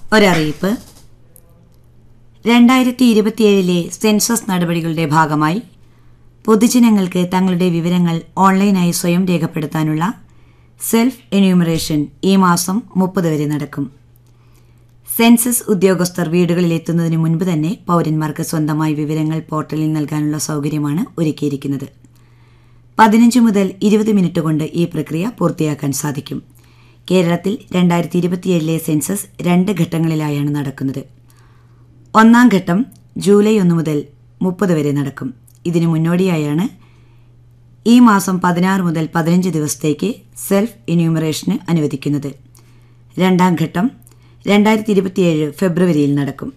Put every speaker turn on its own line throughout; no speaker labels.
ഒരറിയിപ്പ് രണ്ടായിരത്തി ഇരുപത്തിയേഴിലെ സെൻസസ് നടപടികളുടെ ഭാഗമായി പൊതുജനങ്ങൾക്ക് തങ്ങളുടെ വിവരങ്ങൾ ഓൺലൈനായി സ്വയം രേഖപ്പെടുത്താനുള്ള സെൽഫ് എന്യൂമറേഷൻ ഈ മാസം മുപ്പത് വരെ നടക്കും സെൻസസ് ഉദ്യോഗസ്ഥർ വീടുകളിലെത്തുന്നതിന് മുൻപ് തന്നെ പൗരന്മാർക്ക് സ്വന്തമായി വിവരങ്ങൾ പോർട്ടലിൽ നൽകാനുള്ള സൗകര്യമാണ് ഒരുക്കിയിരിക്കുന്നത് പതിനഞ്ച് മുതൽ ഇരുപത് മിനിറ്റ് കൊണ്ട് ഈ പ്രക്രിയ പൂർത്തിയാക്കാൻ സാധിക്കും കേരളത്തിൽ രണ്ടായിരത്തി ഇരുപത്തിയേഴിലെ സെൻസസ് രണ്ട് ഘട്ടങ്ങളിലായാണ് നടക്കുന്നത് ഒന്നാം ഘട്ടം ജൂലൈ ഒന്ന് മുതൽ മുപ്പത് വരെ നടക്കും ഇതിനു മുന്നോടിയായാണ് ഈ മാസം പതിനാറ് മുതൽ പതിനഞ്ച് ദിവസത്തേക്ക് സെൽഫ് എന്യൂമറേഷന് അനുവദിക്കുന്നത് രണ്ടാം ഘട്ടം രണ്ടായിരത്തി ഇരുപത്തിയേഴ് ഫെബ്രുവരിയിൽ നടക്കും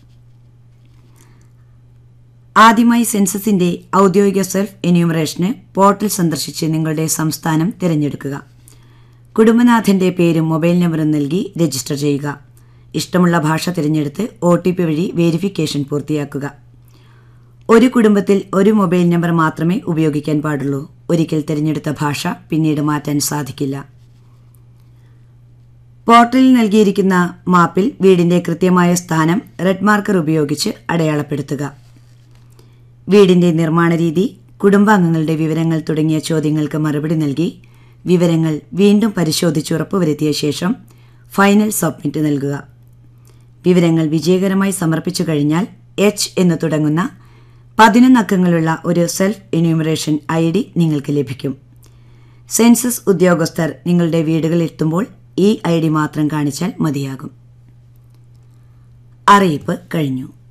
ആദ്യമായി സെൻസസിന്റെ ഔദ്യോഗിക സെൽഫ് എന്യൂമറേഷന് പോർട്ടൽ സന്ദർശിച്ച് നിങ്ങളുടെ സംസ്ഥാനം തിരഞ്ഞെടുക്കുക കുടുംബനാഥന്റെ പേരും മൊബൈൽ നമ്പറും നൽകി രജിസ്റ്റർ ചെയ്യുക ഇഷ്ടമുള്ള ഭാഷ തിരഞ്ഞെടുത്ത് ഒ ടി പി വഴി വേരിഫിക്കേഷൻ പൂർത്തിയാക്കുക ഒരു കുടുംബത്തിൽ ഒരു മൊബൈൽ നമ്പർ മാത്രമേ ഉപയോഗിക്കാൻ പാടുള്ളൂ ഒരിക്കൽ തിരഞ്ഞെടുത്ത ഭാഷ പിന്നീട് മാറ്റാൻ സാധിക്കില്ല പോർട്ടലിൽ നൽകിയിരിക്കുന്ന മാപ്പിൽ വീടിന്റെ കൃത്യമായ സ്ഥാനം റെഡ് മാർക്കർ ഉപയോഗിച്ച് അടയാളപ്പെടുത്തുക വീടിന്റെ നിർമ്മാണ രീതി കുടുംബാംഗങ്ങളുടെ വിവരങ്ങൾ തുടങ്ങിയ ചോദ്യങ്ങൾക്ക് മറുപടി നൽകി വിവരങ്ങൾ വീണ്ടും പരിശോധിച്ച് ഉറപ്പുവരുത്തിയ ശേഷം ഫൈനൽ സബ്മിറ്റ് നൽകുക വിവരങ്ങൾ വിജയകരമായി സമർപ്പിച്ചു കഴിഞ്ഞാൽ എച്ച് എന്ന് തുടങ്ങുന്ന പതിനൊന്ന് അക്കങ്ങളുള്ള ഒരു സെൽഫ് എന്യൂമറേഷൻ ഐ ഡി നിങ്ങൾക്ക് ലഭിക്കും സെൻസസ് ഉദ്യോഗസ്ഥർ നിങ്ങളുടെ വീടുകളിലെത്തുമ്പോൾ ഈ ഐ ഡി മാത്രം കാണിച്ചാൽ മതിയാകും അറിയിപ്പ് കഴിഞ്ഞു